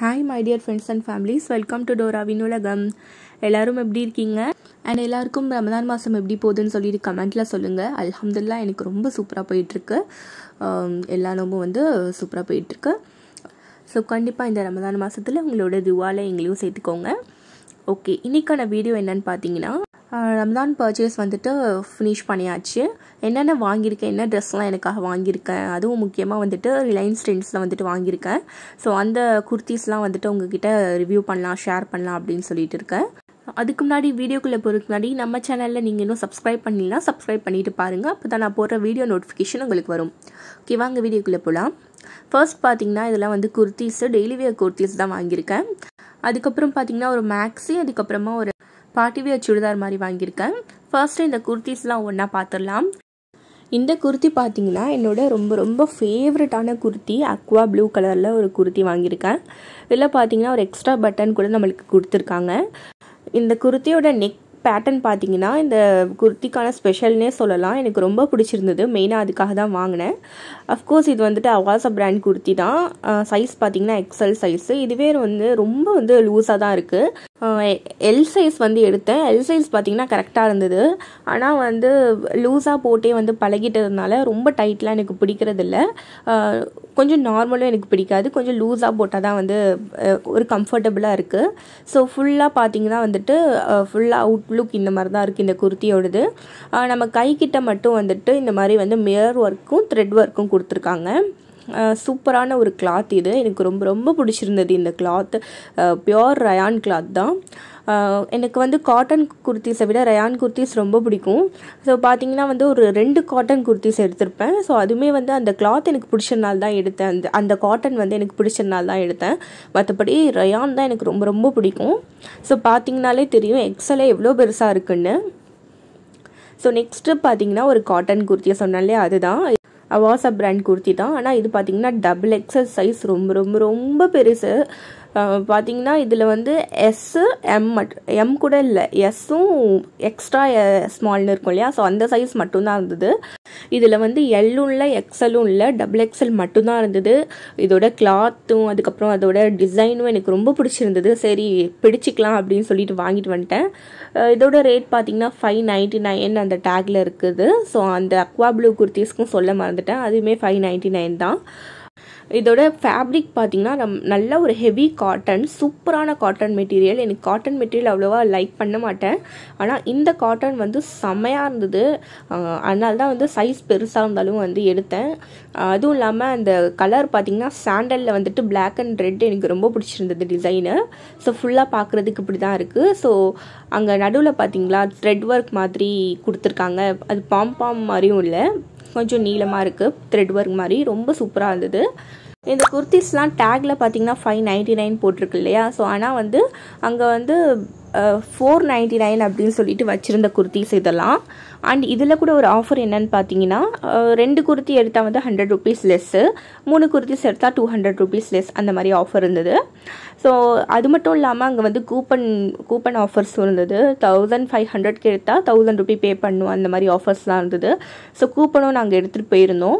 hi my dear friends and families welcome to டோரா வினுலகம் எல்லாரும் எப்படி இருக்கீங்க அண்ட் எல்லாருக்கும் ரமதான் மாதம் எப்படி போகுதுன்னு சொல்லிட்டு கமெண்ட்டில் சொல்லுங்கள் அல்ஹம்துல்லா எனக்கு ரொம்ப சூப்பராக போயிட்டுருக்கு எல்லா நோம்பும் வந்து சூப்பராக போயிட்டுருக்கு ஸோ கண்டிப்பாக இந்த ரமதான் மாதத்தில் உங்களோட துவால எங்களையும் சேர்த்துக்கோங்க ஓகே இன்றைக்கான வீடியோ என்னன்னு பார்த்தீங்கன்னா ரம்தான் பர்ச்சேஸ் வந்துட்டு ஃபினிஷ் பண்ணியாச்சு என்னென்ன வாங்கியிருக்கேன் என்ன ட்ரெஸ்லாம் எனக்காக வாங்கியிருக்கேன் அதுவும் முக்கியமாக வந்துட்டு ரிலையன்ஸ் ட்ரெண்ட்ஸில் வந்துட்டு வாங்கியிருக்கேன் ஸோ அந்த குர்த்திஸ்லாம் வந்துட்டு உங்ககிட்ட ரிவ்யூ பண்ணலாம் ஷேர் பண்ணலாம் அப்படின்னு சொல்லிட்டு இருக்கேன் அதுக்கு முன்னாடி வீடியோக்குள்ளே போகிறதுக்கு முன்னாடி நம்ம சேனலில் நீங்கள் இன்னும் சப்ஸ்கிரைப் பண்ணலாம் சப்ஸ்கிரைப் பண்ணிட்டு பாருங்கள் அப்போ தான் நான் போடுற வீடியோ நோட்டிஃபிகேஷன் உங்களுக்கு வரும் ஓகே வாங்க வீடியோக்குள்ளே போகலாம் ஃபர்ஸ்ட் பார்த்தீங்கன்னா இதெல்லாம் வந்து குர்த்திஸு டெய்லி வேர் குர்த்திஸ் தான் வாங்கியிருக்கேன் அதுக்கப்புறம் பார்த்தீங்கன்னா ஒரு மேக்ஸி அதுக்கப்புறமா ஒரு பார்ட்டி வேர் சுடிதார் மாதிரி வாங்கியிருக்கேன் ஃபர்ஸ்ட்டு இந்த குர்த்திஸ்லாம் ஒன்றா பார்த்துடலாம் இந்த குர்த்தி பார்த்தீங்கன்னா என்னோட ரொம்ப ரொம்ப ஃபேவரட்டான குர்த்தி அக்வா ப்ளூ கலரில் ஒரு குர்த்தி வாங்கியிருக்கேன் இதில் பார்த்தீங்கன்னா ஒரு எக்ஸ்ட்ரா பட்டன் கூட நம்மளுக்கு கொடுத்துருக்காங்க இந்த குர்த்தியோட நெக் பேட்டர்ன் பார்த்தீங்கன்னா இந்த குர்த்திக்கான ஸ்பெஷல்னே சொல்லலாம் எனக்கு ரொம்ப பிடிச்சிருந்தது மெயினாக அதுக்காக தான் வாங்கினேன் அஃப்கோர்ஸ் இது வந்துட்டு அவாசா பிராண்ட் குர்த்தி தான் சைஸ் பார்த்தீங்கன்னா எக்ஸல் சைஸு இதுவே வந்து ரொம்ப வந்து லூஸாக தான் இருக்குது எல் சைஸ் வந்து எடுத்தேன் எல் சைஸ் பார்த்தீங்கன்னா கரெக்டாக இருந்தது ஆனால் வந்து லூஸாக போட்டே வந்து பழகிட்டதுனால ரொம்ப டைட்லாம் எனக்கு பிடிக்கிறதில்ல கொஞ்சம் நார்மலும் எனக்கு பிடிக்காது கொஞ்சம் லூஸாக போட்டால் தான் வந்து ஒரு கம்ஃபர்டபுளாக இருக்குது ஸோ ஃபுல்லாக பார்த்தீங்கன்னா வந்துட்டு ஃபுல்லாக அவுட் லுக் இந்த மாதிரி தான் இருக்குது இந்த குர்த்தியோடது நம்ம கைக்கிட்ட மட்டும் வந்துட்டு இந்த மாதிரி வந்து மிரர் ஒர்க்கும் த்ரெட் ஒர்க்கும் கொடுத்துருக்காங்க சூப்பரான ஒரு கிளாத் இது எனக்கு ரொம்ப ரொம்ப பிடிச்சிருந்தது இந்த கிளாத் பியோர் ரயான் கிளாத் தான் எனக்கு வந்து காட்டன் குர்த்திஸை விட ரயான் குர்த்திஸ் ரொம்ப பிடிக்கும் ஸோ பார்த்தீங்கன்னா வந்து ஒரு ரெண்டு காட்டன் குர்த்திஸ் எடுத்திருப்பேன் ஸோ அதுவுமே வந்து அந்த கிளாத் எனக்கு பிடிச்சனால தான் எடுத்தேன் அந்த அந்த காட்டன் வந்து எனக்கு பிடிச்சனால தான் எடுத்தேன் மற்றபடி ரயான் தான் எனக்கு ரொம்ப ரொம்ப பிடிக்கும் ஸோ பார்த்தீங்கனாலே தெரியும் எக்ஸலே எவ்வளோ பெருசாக இருக்குன்னு ஸோ நெக்ஸ்ட்டு பார்த்தீங்கன்னா ஒரு காட்டன் குர்த்தியை சொன்னாலே அதுதான் அவாசா பிராண்ட் குர்த்தி தான் ஆனால் இது பார்த்தீங்கன்னா டபுள் எக்ஸல் சைஸ் ரொம்ப ரொம்ப ரொம்ப பெருசு பார்த்தீங்கன்னா இதில் வந்து எஸ்ஸு எம் மட் எம் கூட இல்லை எஸ்ஸும் எக்ஸ்ட்ரா ஸ்மால்னு இருக்கும் இல்லையா ஸோ அந்த சைஸ் மட்டும்தான் இருந்தது இதில் வந்து எல்லும் இல்லை எக்ஸலும் இல்லை டபுள் எக்ஸல் மட்டும்தான் இருந்தது இதோட கிளாத்தும் அதுக்கப்புறம் அதோட டிசைனும் எனக்கு ரொம்ப பிடிச்சிருந்தது சரி பிடிச்சிக்கலாம் அப்படின்னு சொல்லிட்டு வாங்கிட்டு வந்துட்டேன் இதோட ரேட் பார்த்தீங்கன்னா ஃபைவ் நைன்ட்டி நைன் அந்த டேக்கில் இருக்குது ஸோ அந்த அக்வா ப்ளூ குர்த்திஸ்க்கும் சொல்ல மறந்துட்டேன் அதுவுமே ஃபைவ் நைன்ட்டி நைன் தான் இதோட ஃபேப்ரிக் பார்த்திங்கன்னா நம் நல்ல ஒரு ஹெவி காட்டன் சூப்பரான காட்டன் மெட்டீரியல் எனக்கு காட்டன் மெட்டீரியல் அவ்வளோவா லைக் பண்ண மாட்டேன் ஆனால் இந்த காட்டன் வந்து செம்மையாக இருந்தது அதனால தான் வந்து சைஸ் பெருசாக இருந்தாலும் வந்து எடுத்தேன் அதுவும் இல்லாமல் அந்த கலர் பார்த்திங்கன்னா சாண்டலில் வந்துட்டு பிளாக் அண்ட் ரெட் எனக்கு ரொம்ப பிடிச்சிருந்தது டிசைனு ஸோ ஃபுல்லாக பார்க்குறதுக்கு இப்படி தான் இருக்குது ஸோ அங்கே நடுவில் பார்த்தீங்களா த்ரெட் ஒர்க் மாதிரி கொடுத்துருக்காங்க அது பாம் பாம் மாதிரியும் இல்லை கொஞ்சம் நீளமாக இருக்குது த்ரெட் ஒர்க் மாதிரி ரொம்ப சூப்பராக இருந்தது இந்த குர்த்திஸ்லாம் டேக்கில் பார்த்தீங்கன்னா ஃபைவ் நைன்ட்டி நைன் போட்டிருக்கு இல்லையா ஸோ ஆனால் வந்து அங்கே வந்து ஃபோர் நைன்ட்டி நைன் அப்படின்னு சொல்லிட்டு வச்சுருந்த குர்த்திஸ் இதெல்லாம் அண்ட் இதில் கூட ஒரு ஆஃபர் என்னன்னு பார்த்தீங்கன்னா ரெண்டு குர்த்தி எடுத்தால் வந்து ஹண்ட்ரட் ருபீஸ் லெஸ்ஸு மூணு குர்த்திஸ் எடுத்தால் டூ ஹண்ட்ரட் ருபீஸ் லெஸ் அந்த மாதிரி ஆஃபர் இருந்தது ஸோ அது மட்டும் இல்லாமல் அங்கே வந்து கூப்பன் கூப்பன் ஆஃபர்ஸ் இருந்தது தௌசண்ட் ஃபைவ் ஹண்ட்ரட்க்கு எடுத்தால் தௌசண்ட் ருபி பே பண்ணுவோம் அந்த மாதிரி ஆஃபர்ஸ்லாம் இருந்தது ஸோ கூப்பனும் நாங்கள் எடுத்துகிட்டு போயிருந்தோம்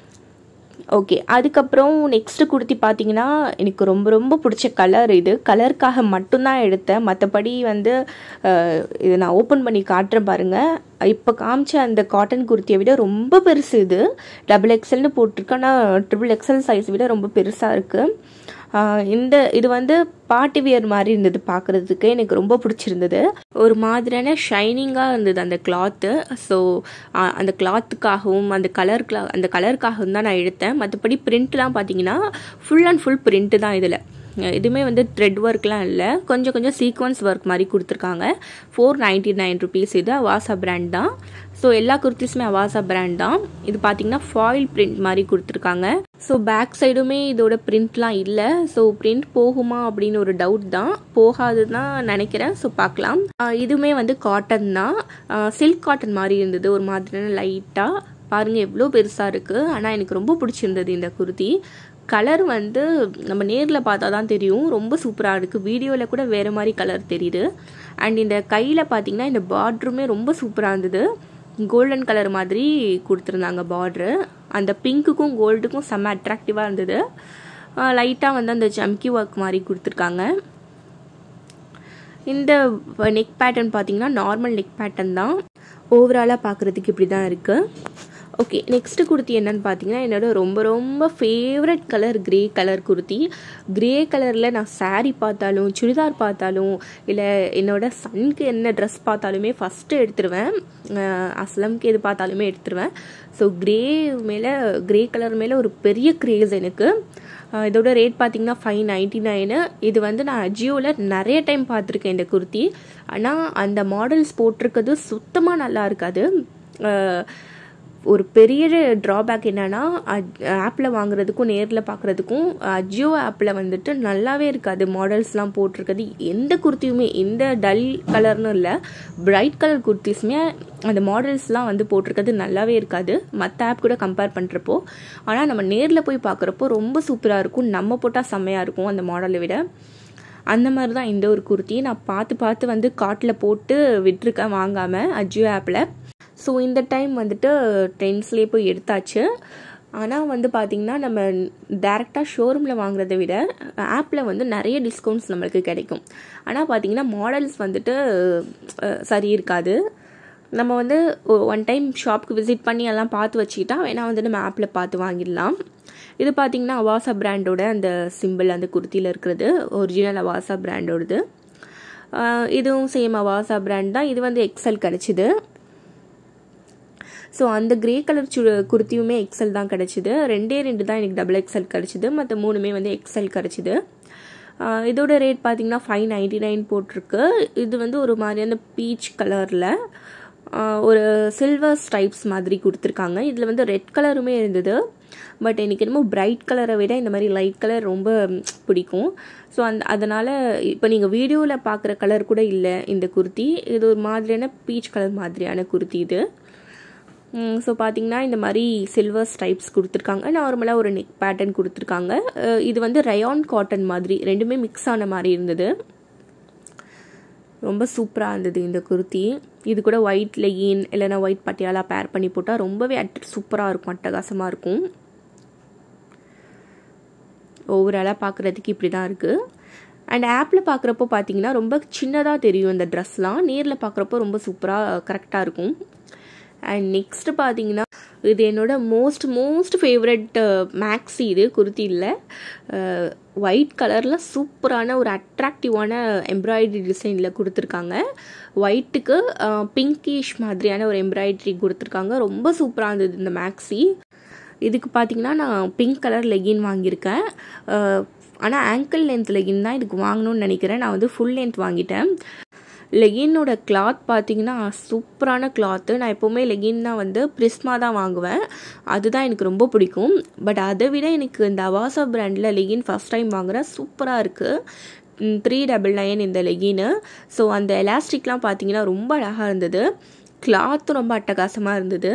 ஓகே அதுக்கப்புறம் நெக்ஸ்ட்டு குர்த்தி பார்த்தீங்கன்னா எனக்கு ரொம்ப ரொம்ப பிடிச்ச கலர் இது கலருக்காக மட்டும்தான் எடுத்தேன் மற்றபடி வந்து இது நான் ஓப்பன் பண்ணி காட்டுறேன் பாருங்கள் இப்போ காமிச்ச அந்த காட்டன் குர்த்தியை விட ரொம்ப பெருசு இது டபுள் எக்ஸல்னு போட்டிருக்கு ஆனால் ட்ரிபிள் எக்ஸல் சைஸ் விட ரொம்ப பெருசாக இருக்குது இந்த இது வந்து பார்ட்டி வியர் மாதிரி இருந்தது பார்க்குறதுக்கு எனக்கு ரொம்ப பிடிச்சிருந்தது ஒரு மாதிரியான ஷைனிங்காக இருந்தது அந்த கிளாத்து ஸோ அந்த கிளாத்துக்காகவும் அந்த கலர் கிளா அந்த கலருக்காகவும் தான் நான் எடுத்தேன் மற்றபடி பிரிண்ட்லாம் பார்த்தீங்கன்னா ஃபுல் அண்ட் ஃபுல் பிரிண்ட்டு தான் இதில் இதுவுமே வந்து த்ரெட் ஒர்க்லாம் இல்லை கொஞ்சம் கொஞ்சம் சீக்வன்ஸ் ஒர்க் மாதிரி கொடுத்துருக்காங்க ஃபோர் நைன்ட்டி நைன் ருபீஸ் இது அவாசா பிராண்ட் தான் ஸோ எல்லா குர்த்திஸுமே அவாசா பிராண்ட் தான் இது பார்த்தீங்கன்னா ஃபாயில் பிரிண்ட் மாதிரி கொடுத்துருக்காங்க ஸோ பேக் சைடுமே இதோட பிரிண்ட்லாம் இல்லை ஸோ பிரிண்ட் போகுமா அப்படின்னு ஒரு டவுட் தான் போகாது தான் நினைக்கிறேன் ஸோ பார்க்கலாம் இதுவுமே வந்து காட்டன் தான் சில்க் காட்டன் மாதிரி இருந்தது ஒரு மாதிரியான லைட்டாக பாருங்கள் எவ்வளோ பெருசாக இருக்குது ஆனால் எனக்கு ரொம்ப பிடிச்சிருந்தது இந்த குர்த்தி கலர் வந்து நம்ம நேரில் பார்த்தா தான் தெரியும் ரொம்ப சூப்பராக இருக்குது வீடியோவில் கூட வேறு மாதிரி கலர் தெரியுது அண்ட் இந்த கையில் பார்த்தீங்கன்னா இந்த பார்ட்ருமே ரொம்ப சூப்பராக இருந்தது கோல்டன் கலர் மாதிரி கொடுத்துருந்தாங்க பார்ட்ரு அந்த பிங்க்குக்கும் கோல்டுக்கும் செம்ம அட்ராக்டிவாக இருந்தது லைட்டாக வந்து அந்த ஜம்கி ஒர்க் மாதிரி கொடுத்துருக்காங்க இந்த நெக் பேட்டர்ன் பார்த்தீங்கன்னா நார்மல் நெக் பேட்டர்ன் தான் ஓவராலாக பார்க்குறதுக்கு இப்படி தான் இருக்குது ஓகே நெக்ஸ்ட்டு குர்த்தி என்னன்னு பார்த்தீங்கன்னா என்னோட ரொம்ப ரொம்ப favourite colour grey colour kurti grey கலரில் நான் saree பார்த்தாலும் சுடிதார் பார்த்தாலும் இல்லை என்னோட சனுக்கு என்ன ட்ரெஸ் பார்த்தாலுமே ஃபஸ்ட்டு எடுத்துருவேன் அஹ் அஸ்லம்க்கு எது பார்த்தாலுமே எடுத்துருவேன் ஸோ க்ரே மேலே க்ரே கலர் மேலே ஒரு பெரிய க்ரேஸ் எனக்கு அஹ் இதோட ரேட் பார்த்தீங்கன்னா ஃபைவ் நைன்ட்டி நைனு இது வந்து நான் அஜியோவில் நிறைய டைம் பார்த்துருக்கேன் இந்த குர்த்தி ஆனால் அந்த மாடல்ஸ் போட்டிருக்கிறது சுத்தமாக நல்லா இருக்காது அஹ் ஒரு பெரிய ட்ராபேக் என்னன்னா ஆப்பில் வாங்குறதுக்கும் நேரில் பார்க்குறதுக்கும் அஜியோ ஆப்பில் வந்துட்டு நல்லாவே இருக்காது மாடல்ஸ்லாம் போட்டிருக்கிறது எந்த குர்த்தியுமே எந்த டல் கலர்னு இல்லை பிரைட் கலர் குர்த்திஸுமே அந்த மாடல்ஸ்லாம் வந்து போட்டிருக்கிறது நல்லாவே இருக்காது மற்ற ஆப் கூட கம்பேர் பண்ணுறப்போ ஆனால் நம்ம நேரில் போய் பார்க்குறப்போ ரொம்ப சூப்பராக இருக்கும் நம்ம போட்டால் செம்மையாக இருக்கும் அந்த மாடலை விட அந்த மாதிரி தான் இந்த ஒரு குர்த்தி நான் பார்த்து பார்த்து வந்து காட்டில் போட்டு விட்டுருக்கேன் வாங்காமல் அஜியோ ஆப்பில் ஸோ இந்த டைம் வந்துட்டு ட்ரெண்ட்ஸ்லேயே போய் எடுத்தாச்சு ஆனால் வந்து பார்த்திங்கன்னா நம்ம டேரெக்டாக ஷோரூமில் வாங்குறதை விட ஆப்பில் வந்து நிறைய டிஸ்கவுண்ட்ஸ் நம்மளுக்கு கிடைக்கும் ஆனால் பார்த்திங்கன்னா மாடல்ஸ் வந்துட்டு அஹ், சரி இருக்காது நம்ம வந்து ஒன் டைம் ஷாப்க்கு விசிட் பண்ணி எல்லாம் பார்த்து வச்சுக்கிட்டா வேணால் வந்து நம்ம ஆப்பில் பார்த்து வாங்கிடலாம் இது பார்த்திங்கன்னா அவாசா பிராண்டோட அந்த சிம்பிள் அந்த குர்த்தியில் இருக்கிறது ஒரிஜினல் அவாசா பிராண்டோடது அஹ், இதுவும் சேம் அவாசா பிராண்ட் தான் இது வந்து எக்ஸல் கிடச்சிது ஸோ அந்த கிரே கலர் சு குர்த்தியுமே எக்ஸல் தான் கிடச்சிது ரெண்டே ரெண்டு தான் எனக்கு டபுள் எக்ஸல் கிடச்சிது மற்ற மூணுமே வந்து எக்ஸல் கிடச்சிது ஆஹ் இதோட ரேட் பார்த்தீங்கன்னா ஃபைவ் நைன்டி நைன் போட்டிருக்கு இது வந்து ஒரு மாதிரியான பீச் கலரில் ஒரு சில்வர் ஸ்ட்ரைப்ஸ் மாதிரி கொடுத்துருக்காங்க இதில் வந்து ரெட் கலருமே இருந்தது பட் எனக்கு என்னமோ பிரைட் கலரை விட இந்த மாதிரி லைட் கலர் ரொம்ப ம், பிடிக்கும் ஸோ அந்த அதனால் இப்போ நீங்கள் வீடியோவில் பார்க்குற கலர் கூட இல்லை இந்த குர்த்தி இது ஒரு மாதிரியான பீச் கலர் மாதிரியான குர்த்தி இது ஸோ பார்த்தீங்கன்னா இந்த மாதிரி சில்வர் ஸ்ட்ரைப்ஸ் கொடுத்துருக்காங்க நார்மலாக ஒரு நெக் பேட்டர்ன் கொடுத்துருக்காங்க அஹ் இது வந்து ரயான் காட்டன் மாதிரி ரெண்டுமே மிக்ஸ் ஆன மாதிரி இருந்தது ரொம்ப சூப்பராக இருந்தது இந்த குர்த்தி இது கூட ஒயிட் லெகின் இல்லைன்னா ஒயிட் பட்டியாலா பேர் பண்ணி போட்டால் ரொம்பவே அட் சூப்பராக இருக்கும் அட்டகாசமாக இருக்கும் ஓவராலாக பார்க்குறதுக்கு இப்படி தான் இருக்குது அண்ட் ஆப்பில் பார்க்குறப்போ பார்த்தீங்கன்னா ரொம்ப சின்னதாக தெரியும் இந்த ட்ரெஸ்லாம் நேரில் பார்க்குறப்போ ரொம்ப சூப்பராக கரெக்டாக இருக்கும் அண்ட் நெக்ஸ்ட் பார்த்தீங்கன்னா இது என்னோட மோஸ்ட் மோஸ்ட் ஃபேவரட் மேக்ஸி இது குர்த்தி இல்லை ஒயிட் கலரில் சூப்பரான ஒரு அட்ராக்டிவான எம்ப்ராய்டரி டிசைனில் கொடுத்துருக்காங்க ஒயிட்டுக்கு பிங்கிஷ் மாதிரியான ஒரு எம்ப்ராய்டரி கொடுத்துருக்காங்க ரொம்ப சூப்பராக இருந்தது இந்த மேக்ஸி இதுக்கு பார்த்தீங்கன்னா நான் பிங்க் கலர் லெகின் வாங்கியிருக்கேன் ஆனால் ஆங்கிள் லென்த் லெகின் தான் இதுக்கு வாங்கணும்னு நினைக்கிறேன் நான் வந்து ஃபுல் லென்த் வாங்கிட்டேன் லெகினோட கிளாத் பார்த்தீங்கன்னா சூப்பரான கிளாத்து நான் எப்போவுமே லெகின்னா வந்து பிரிஸ்மா தான் வாங்குவேன் அதுதான் எனக்கு ரொம்ப பிடிக்கும் பட் அதை விட எனக்கு இந்த அவாசா பிராண்டில் லெகின் ஃபஸ்ட் டைம் வாங்குறேன் சூப்பராக இருக்குது த்ரீ டபுள் நைன் இந்த லெகின்னு ஸோ அந்த எலாஸ்டிக்லாம் பார்த்தீங்கன்னா ரொம்ப அழகாக இருந்தது கிளாத்தும் ரொம்ப அட்டகாசமாக இருந்தது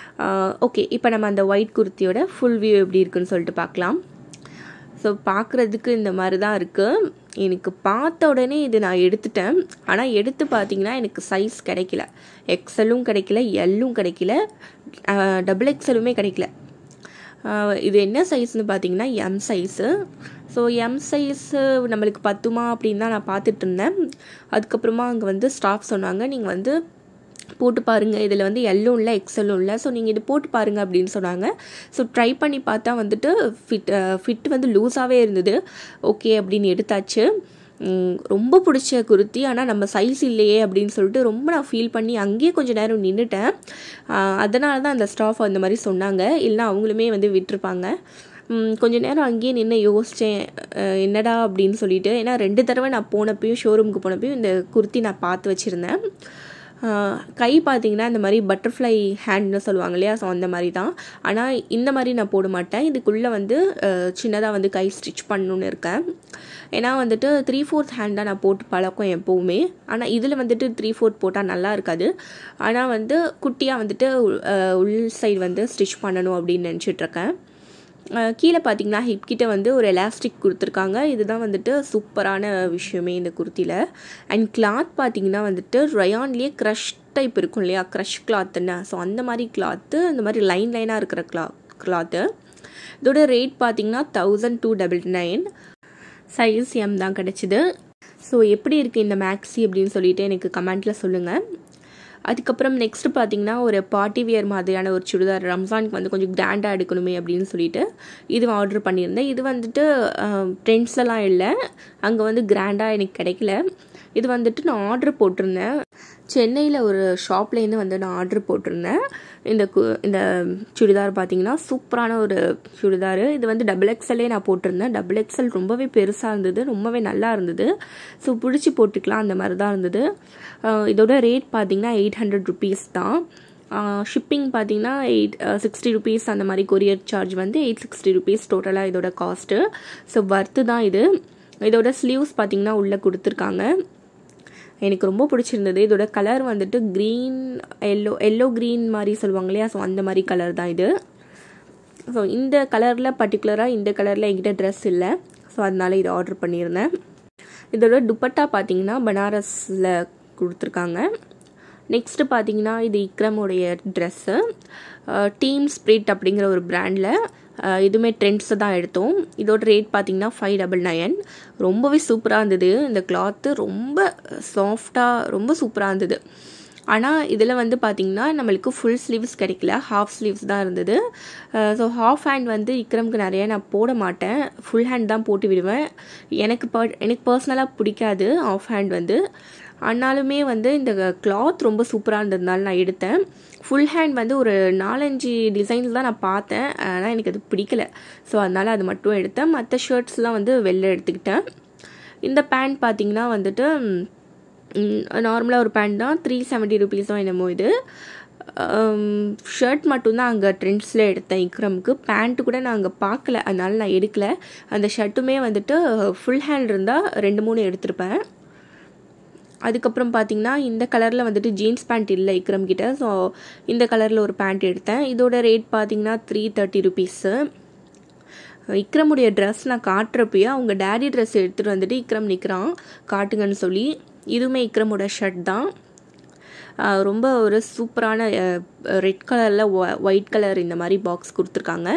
ஓகே இப்போ நம்ம அந்த ஒயிட் குர்த்தியோட ஃபுல் வியூ எப்படி இருக்குன்னு சொல்லிட்டு பார்க்கலாம் ஸோ பார்க்குறதுக்கு இந்த மாதிரி தான் இருக்குது எனக்கு பார்த்த உடனே இது நான் எடுத்துட்டேன் ஆனால் எடுத்து பார்த்தீங்கன்னா எனக்கு சைஸ் கிடைக்கல எக்ஸலும் கிடைக்கல எல்லும் கிடைக்கல டபுள் எக்ஸலுமே கிடைக்கல ஆஹ் இது என்ன சைஸ்னு பார்த்தீங்கன்னா M size so M size நம்மளுக்கு பத்துமா அப்படின்னு தான் நான் பார்த்துட்டு இருந்தேன் அதுக்கப்புறமா அங்கே வந்து ஸ்டாஃப் சொன்னாங்க நீங்கள் வந்து போட்டு பாருங்கள் இதில் வந்து எல்லும் இல்லை எக்ஸலும் இல்லை ஸோ நீங்கள் இது போட்டு பாருங்கள் அப்படின்னு சொன்னாங்க ஸோ ட்ரை பண்ணி பார்த்தா வந்துட்டு ஃபிட் ஃபிட் வந்து லூஸாகவே இருந்தது ஓகே அப்படின்னு எடுத்தாச்சு உம், ரொம்ப பிடிச்ச குர்த்தி ஆனால் நம்ம சைஸ் இல்லையே அப்படின்னு சொல்லிட்டு ரொம்ப நான் ஃபீல் பண்ணி அங்கேயே கொஞ்சம் நேரம் நின்றுட்டேன் அதனால தான் அந்த ஸ்டாஃப் அந்த மாதிரி சொன்னாங்க இல்லைனா அவங்களுமே வந்து விட்டுருப்பாங்க உம், கொஞ்ச நேரம் அங்கேயே நின்று யோசித்தேன் என்னடா அப்படின்னு சொல்லிட்டு ஏன்னா ரெண்டு தடவை நான் போனப்பையும் ஷோரூமுக்கு போனப்பையும் இந்த குர்த்தி நான் பார்த்து வச்சுருந்தேன் ஆஹ் கை பார்த்தீங்கன்னா இந்த மாதிரி பட்டர்ஃப்ளை ஹேண்ட்னு சொல்லுவாங்க இல்லையா ஸோ அந்த மாதிரி தான் ஆனால் இந்த மாதிரி நான் போட மாட்டேன் இதுக்குள்ளே வந்து சின்னதாக வந்து கை ஸ்டிச் பண்ணணுன்னு இருக்கேன் ஏன்னா வந்துட்டு த்ரீ ஃபோர்த் ஹேண்டாக நான் போட்டு பழக்கம் எப்போவுமே ஆனால் இதில் வந்துட்டு த்ரீ ஃபோர்த் போட்டால் நல்லா இருக்காது ஆனால் வந்து குட்டியாக வந்துட்டு ஆஹ் உள் சைடு வந்து ஸ்டிச் பண்ணணும் அப்படின்னு நினச்சிட்ருக்கேன் அஹ் கீழே பார்த்தீங்கன்னா ஹிப் கிட்ட வந்து ஒரு எலாஸ்டிக் கொடுத்துருக்காங்க இதுதான் வந்துட்டு சூப்பரான விஷயமே இந்த குர்த்தியில் அண்ட் கிளாத் பார்த்தீங்கன்னா வந்துட்டு ரயான்லேயே க்ரஷ் டைப் இருக்கும் இல்லையா க்ரஷ் கிளாத்துன்னு ஸோ அந்த மாதிரி கிளாத்து அந்த மாதிரி லைன் லைனாக இருக்கிற கிளா கிளாத்து இதோட ரேட் பார்த்தீங்கன்னா thousand two double nine size M தான் கிடச்சிது ஸோ எப்படி இருக்குது இந்த மேக்ஸி அப்படின்னு சொல்லிட்டு எனக்கு கமெண்ட்டில் சொல்லுங்கள் அதுக்கப்புறம் நெக்ஸ்ட் பார்த்தீங்கன்னா ஒரு பார்ட்டி வியர் மாதிரியான ஒரு சுடிதார் ரம்ஜானுக்கு வந்து கொஞ்சம் கிராண்டாக எடுக்கணுமே அப்படின்னு சொல்லிட்டு இது ஆர்டர் பண்ணியிருந்தேன் இது வந்துட்டு ட்ரெண்ட்ஸ்லாம் இல்லை அங்கே வந்து கிராண்டாக எனக்கு கிடைக்கல இது வந்துட்டு நான் ஆர்டர் போட்டிருந்தேன் சென்னையில் ஒரு ஷாப்லேருந்து வந்து நான் ஆர்டர் போட்டிருந்தேன் இந்த கு இந்த சுடிதார் பார்த்தீங்கன்னா சூப்பரான ஒரு சுடிதார் இது வந்து டபுள் எக்ஸலே நான் போட்டிருந்தேன் டபுள் எக்ஸல் ரொம்பவே பெருசாக இருந்தது ரொம்பவே நல்லா இருந்தது ஸோ பிடிச்சி போட்டுக்கலாம் அந்த மாதிரி தான் இருந்தது இதோட ரேட் பார்த்தீங்கன்னா எயிட் ஹண்ட்ரட் ருபீஸ் தான் ஷிப்பிங் பார்த்தீங்கன்னா எயிட் சிக்ஸ்டி ருபீஸ் அந்த மாதிரி கொரியர் சார்ஜ் வந்து எயிட் சிக்ஸ்டி ருபீஸ் டோட்டலாக இதோட காஸ்ட்டு ஸோ வர்த்து தான் இது இதோட ஸ்லீவ்ஸ் பார்த்தீங்கன்னா உள்ளே கொடுத்துருக்காங்க எனக்கு ரொம்ப பிடிச்சிருந்தது இதோட கலர் வந்துட்டு க்ரீன் எல்லோ எல்லோ க்ரீன் மாதிரி சொல்லுவாங்க இல்லையா ஸோ அந்த மாதிரி கலர் தான் இது ஸோ இந்த கலரில் பர்டிகுலராக இந்த கலரில் என்கிட்ட ட்ரெஸ் இல்லை ஸோ அதனால இதை ஆர்டர் பண்ணியிருந்தேன் இதோட துப்பட்டா பார்த்தீங்கன்னா பனாரஸில் கொடுத்துருக்காங்க நெக்ஸ்ட்டு பார்த்தீங்கன்னா இது இக்ரமுடைய ட்ரெஸ்ஸு டீம் ஸ்ப்ரிட் அப்படிங்கிற ஒரு பிராண்டில் இதுவுமே ட்ரெண்ட்ஸை தான் எடுத்தோம் இதோட ரேட் பார்த்தீங்கன்னா ஃபைவ் டபுள் நயன் ரொம்பவே சூப்பராக இருந்தது இந்த கிளாத்து ரொம்ப சாஃப்டாக ரொம்ப சூப்பராக இருந்தது ஆனால் இதில் வந்து பார்த்திங்கன்னா நம்மளுக்கு ஃபுல் ஸ்லீவ்ஸ் கிடைக்கல ஹாஃப் ஸ்லீவ்ஸ் தான் இருந்தது ஸோ ஹாஃப் ஹேண்ட் வந்து இக்ரம்க்கு நிறைய நான் போட மாட்டேன் ஃபுல் ஹேண்ட் தான் போட்டு விடுவேன் எனக்கு ப எனக்கு பர்சனலாக பிடிக்காது ஆஃப் ஹேண்ட் வந்து ஆனாலுமே வந்து இந்த கிளாத் ரொம்ப சூப்பராக இருந்ததுனால நான் எடுத்தேன் ஃபுல் ஹேண்ட் வந்து ஒரு நாலஞ்சு டிசைன்ஸ் தான் நான் பார்த்தேன் ஆனால் எனக்கு அது பிடிக்கல ஸோ அதனால் அது மட்டும் எடுத்தேன் மற்ற ஷர்ட்ஸ்லாம் வந்து வெளில எடுத்துக்கிட்டேன் இந்த பேண்ட் பார்த்திங்கன்னா வந்துட்டு நார்மலாக ஒரு பேண்ட் தான் த்ரீ செவன்ட்டி ருபீஸோ என்னமோ இது ஷர்ட் மட்டும்தான் அங்கே ட்ரெண்ட்ஸில் எடுத்தேன் இக்ரமுக்கு பேண்ட்டு கூட நான் அங்கே பார்க்கல அதனால நான் எடுக்கல அந்த ஷர்ட்டுமே வந்துட்டு ஃபுல் ஹேண்ட் இருந்தால் ரெண்டு மூணு எடுத்திருப்பேன் அதுக்கப்புறம் பார்த்தீங்கன்னா இந்த கலரில் வந்துட்டு ஜீன்ஸ் பேண்ட் இல்லை இக்ரம் கிட்ட ஸோ இந்த கலரில் ஒரு பேண்ட் எடுத்தேன் இதோட ரேட் பார்த்தீங்கன்னா த்ரீ தேர்ட்டி ருபீஸு இக்ரமுடைய ட்ரெஸ் நான் காட்டுறப்பயே அவங்க டேடி ட்ரெஸ் எடுத்துகிட்டு வந்துட்டு இக்ரம் நிற்கிறான் காட்டுங்கன்னு சொல்லி இதுவுமே இக்ரமோட ஷர்ட் தான் ரொம்ப ஒரு சூப்பரான ரெட் கலரில் ஒயிட் கலர் இந்த மாதிரி பாக்ஸ் கொடுத்துருக்காங்க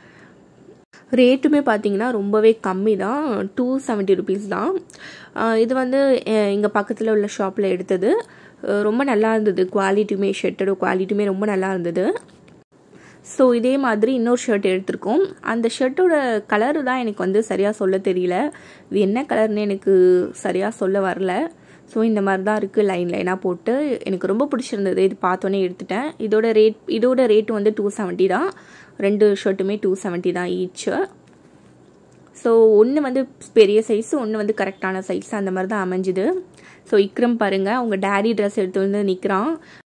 ரேட்டுமே பார்த்தீங்கன்னா ரொம்பவே கம்மி தான் டூ செவன்ட்டி ருபீஸ் தான் இது வந்து இங்கே பக்கத்தில் உள்ள ஷாப்பில் எடுத்தது ரொம்ப நல்லா இருந்தது குவாலிட்டியுமே ஷர்ட்டோட குவாலிட்டியுமே ரொம்ப நல்லா இருந்தது ஸோ இதே மாதிரி இன்னொரு ஷர்ட் எடுத்திருக்கோம் அந்த ஷர்ட்டோட கலரு தான் எனக்கு வந்து சரியாக சொல்ல தெரியல இது என்ன கலர்னு எனக்கு சரியாக சொல்ல வரல ஸோ இந்த மாதிரி தான் இருக்குது லைன் லைனாக போட்டு எனக்கு ரொம்ப பிடிச்சிருந்தது இது பார்த்தோன்னே எடுத்துட்டேன் இதோட ரேட் இதோட ரேட்டு வந்து டூ செவன்ட்டி தான் ரெண்டு ஷர்ட்டுமே டூ செவன்ட்டி தான் ஈச்சு ஸோ ஒன்று வந்து பெரிய சைஸ் ஒன்று வந்து கரெக்டான சைஸ் அந்த மாதிரி தான் அமைஞ்சுது ஸோ இக்ரம் பாருங்கள் அவங்க டேடி ட்ரெஸ் எடுத்து வந்து நிற்கிறான்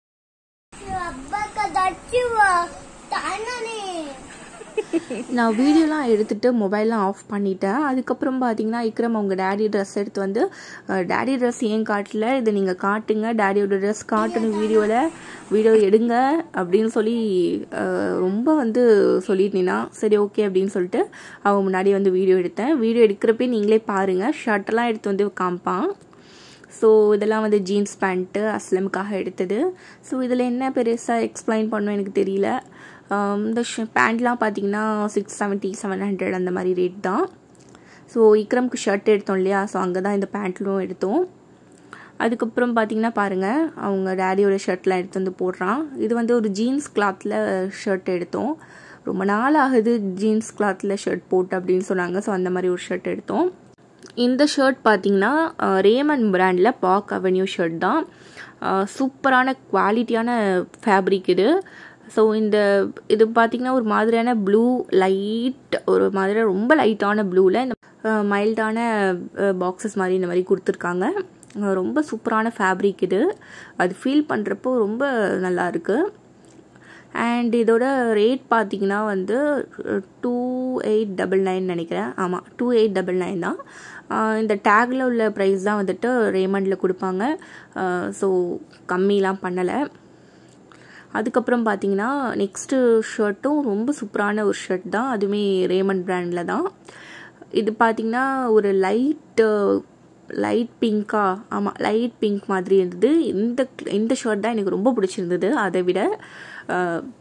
நான் வீடியோலாம் எடுத்துகிட்டு மொபைல்லாம் ஆஃப் பண்ணிட்டேன் அதுக்கப்புறம் பார்த்தீங்கன்னா இக்ரம் அவங்க டேடி ட்ரெஸ் எடுத்து வந்து டேடி ட்ரெஸ் ஏன் காட்டல இதை நீங்கள் காட்டுங்க டேடியோட ட்ரெஸ் காட்டணும் வீடியோவில் வீடியோ எடுங்க அப்படின்னு சொல்லி ரொம்ப வந்து சொல்லிட்டீங்கன்னா சரி ஓகே அப்படின்னு சொல்லிட்டு அவங்க முன்னாடி வந்து வீடியோ எடுத்தேன் வீடியோ எடுக்கிறப்பே நீங்களே பாருங்கள் ஷர்ட்டெல்லாம் எடுத்து வந்து காமிப்பான் ஸோ இதெல்லாம் வந்து ஜீன்ஸ் பேண்ட்டு அஸ்லமுக்காக எடுத்தது ஸோ இதில் என்ன பெருசாக எக்ஸ்பிளைன் பண்ணோம் எனக்கு தெரியல இந்த பேண்ட்லாம் பார்த்தீங்கன்னா சிக்ஸ் செவன்ட்டி செவன் ஹண்ட்ரட் அந்த மாதிரி ரேட் தான் ஸோ இக்ரம்க்கு ஷர்ட் எடுத்தோம் இல்லையா ஸோ அங்கே தான் இந்த பேண்ட்லும் எடுத்தோம் அதுக்கப்புறம் பார்த்தீங்கன்னா பாருங்கள் அவங்க டேடியோட ஷர்ட்லாம் எடுத்து வந்து போடுறான் இது வந்து ஒரு ஜீன்ஸ் கிளாத்தில் ஷர்ட் எடுத்தோம் ரொம்ப நாள் ஆகுது ஜீன்ஸ் கிளாத்தில் ஷர்ட் போட்டு அப்படின்னு சொன்னாங்க ஸோ அந்த மாதிரி ஒரு ஷர்ட் எடுத்தோம் இந்த ஷர்ட் பார்த்தீங்கன்னா ரேமன் பிராண்டில் பாக் அவென்யூ ஷர்ட் தான் சூப்பரான குவாலிட்டியான ஃபேப்ரிக் இது ஸோ இந்த இது பார்த்திங்கன்னா ஒரு மாதிரியான ப்ளூ லைட் ஒரு மாதிரி ரொம்ப லைட்டான ப்ளூவில் இந்த மைல்டான பாக்ஸஸ் மாதிரி இந்த மாதிரி கொடுத்துருக்காங்க ரொம்ப சூப்பரான ஃபேப்ரிக் இது அது ஃபீல் பண்ணுறப்போ ரொம்ப நல்லா இருக்குது அண்ட் இதோட ரேட் பார்த்தீங்கன்னா வந்து டூ எயிட் டபுள் நைன் நினைக்கிறேன் ஆமாம் டூ எயிட் டபுள் நைன் தான் இந்த டேக்கில் உள்ள ப்ரைஸ் தான் வந்துட்டு ரேமண்டில் கொடுப்பாங்க ஸோ கம்மிலாம் பண்ணலை அதுக்கப்புறம் பார்த்தீங்கன்னா நெக்ஸ்ட்டு ஷர்ட்டும் ரொம்ப சூப்பரான ஒரு ஷர்ட் தான் அதுவுமே ரேமண்ட் பிராண்டில் தான் இது பார்த்திங்கன்னா ஒரு லைட்டு லைட் பிங்க்கா ஆமாம் லைட் பிங்க் மாதிரி இருந்தது இந்த இந்த ஷர்ட் தான் எனக்கு ரொம்ப பிடிச்சிருந்தது அதை விட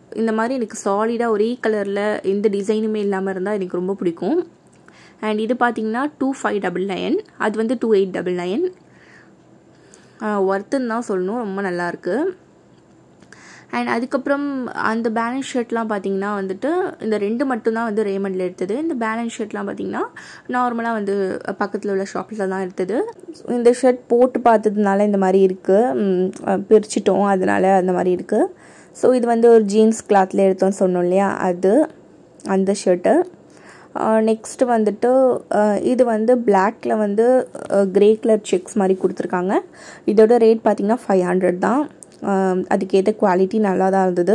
இந்த மாதிரி எனக்கு சாலிடாக ஒரே கலரில் எந்த டிசைனுமே இல்லாமல் இருந்தால் எனக்கு ரொம்ப பிடிக்கும் அண்ட் இது பார்த்தீங்கன்னா டூ ஃபைவ் டபுள் நைன் அது வந்து டூ எயிட் டபுள் நைன் ஒர்த்துன்னு தான் சொல்லணும் ரொம்ப நல்லாயிருக்கு அண்ட் அதுக்கப்புறம் அந்த பேலன்ஸ் ஷர்ட்லாம் பார்த்தீங்கன்னா வந்துட்டு இந்த ரெண்டு மட்டும்தான் வந்து ரேமண்டில் எடுத்தது இந்த பேலன்ஸ் ஷர்ட்லாம் பார்த்தீங்கன்னா நார்மலாக வந்து பக்கத்தில் உள்ள ஷாப்பில் தான் எடுத்தது இந்த ஷர்ட் போட்டு பார்த்ததுனால இந்த மாதிரி இருக்குது பிரிச்சிட்டோம் அதனால அந்த மாதிரி இருக்குது ஸோ இது வந்து ஒரு ஜீன்ஸ் கிளாத்தில் எடுத்தோம்னு சொன்னோம் இல்லையா அது அந்த ஷர்ட்டு நெக்ஸ்ட் வந்துட்டு இது வந்து பிளாக்ல வந்து கிரே கலர் செக்ஸ் மாதிரி கொடுத்துருக்காங்க இதோட ரேட் பார்த்திங்கன்னா ஃபைவ் ஹண்ட்ரட் தான் அதுக்கேற்ற குவாலிட்டி நல்லா தான் இருந்தது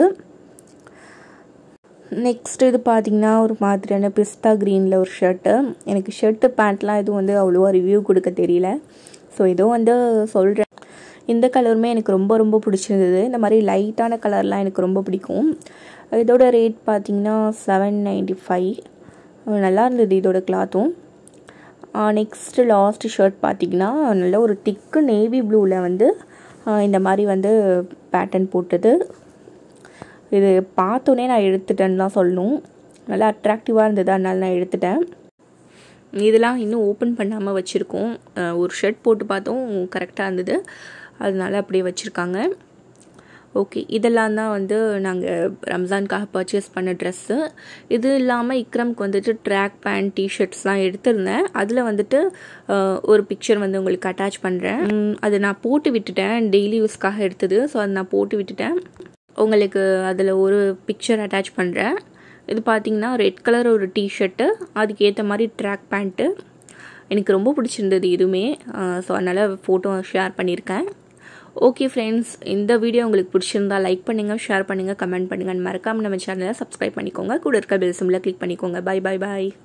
நெக்ஸ்ட் இது பார்த்திங்கன்னா ஒரு மாதிரியான பிஸ்தா க்ரீனில் ஒரு ஷர்ட்டு எனக்கு ஷர்ட்டு பேண்ட்லாம் எதுவும் வந்து அவ்வளோவா ரிவ்யூ கொடுக்க தெரியல ஸோ இதுவும் வந்து சொல்கிறேன் இந்த கலருமே எனக்கு ரொம்ப ரொம்ப பிடிச்சிருந்தது இந்த மாதிரி லைட்டான கலர்லாம் எனக்கு ரொம்ப பிடிக்கும் இதோட ரேட் பார்த்திங்கன்னா செவன் நைன்டி ஃபைவ் நல்லா இருந்தது இதோட கிளாத்தும் நெக்ஸ்ட்டு லாஸ்ட் ஷர்ட் பார்த்திங்கன்னா நல்ல ஒரு திக்கு நேவி ப்ளூவில் வந்து இந்த மாதிரி வந்து பேட்டர்ன் போட்டது இது பார்த்தோன்னே நான் எடுத்துட்டேன்னு தான் சொல்லணும் நல்லா அட்ராக்டிவாக இருந்தது அதனால நான் எடுத்துட்டேன் இதெல்லாம் இன்னும் ஓப்பன் பண்ணாமல் வச்சுருக்கோம் ஒரு ஷர்ட் போட்டு பார்த்தோம் கரெக்டாக இருந்தது அதனால அப்படியே வச்சுருக்காங்க ஓகே இதெல்லாம் தான் வந்து நாங்கள் ரம்ஜானுக்காக பர்ச்சேஸ் பண்ண ட்ரெஸ்ஸு இது இல்லாமல் இக்ரம்க்கு வந்துட்டு ட்ராக் பேண்ட் டிஷர்ட்ஸ்லாம் எடுத்திருந்தேன் அதில் வந்துட்டு ஒரு பிக்சர் வந்து உங்களுக்கு அட்டாச் பண்ணுறேன் அது நான் போட்டு விட்டுட்டேன் டெய்லி யூஸ்க்காக எடுத்தது ஸோ அதை நான் போட்டு விட்டுட்டேன் உங்களுக்கு அதில் ஒரு பிக்சர் அட்டாச் பண்ணுறேன் இது பார்த்தீங்கன்னா ரெட் கலர் ஒரு டிஷர்ட்டு அதுக்கு ஏற்ற மாதிரி ட்ராக் பேண்ட்டு எனக்கு ரொம்ப பிடிச்சிருந்தது இதுவுமே ஸோ அதனால் ஃபோட்டோ ஷேர் பண்ணியிருக்கேன் ஓகே ஃப்ரெண்ட்ஸ் இந்த வீடியோ உங்களுக்கு பிடிச்சிருந்தா லைக் பண்ணுங்கள் ஷேர் பண்ணுங்கள் கமெண்ட் பண்ணுங்கள் மறக்காமல் நம்ம சேனலை சப்ஸ்கிரைப் பண்ணிக்கோங்க கூட இருக்க பெல் சிம்மில் கிளிக் பண்ணிக்கோங்க பை பை பாய்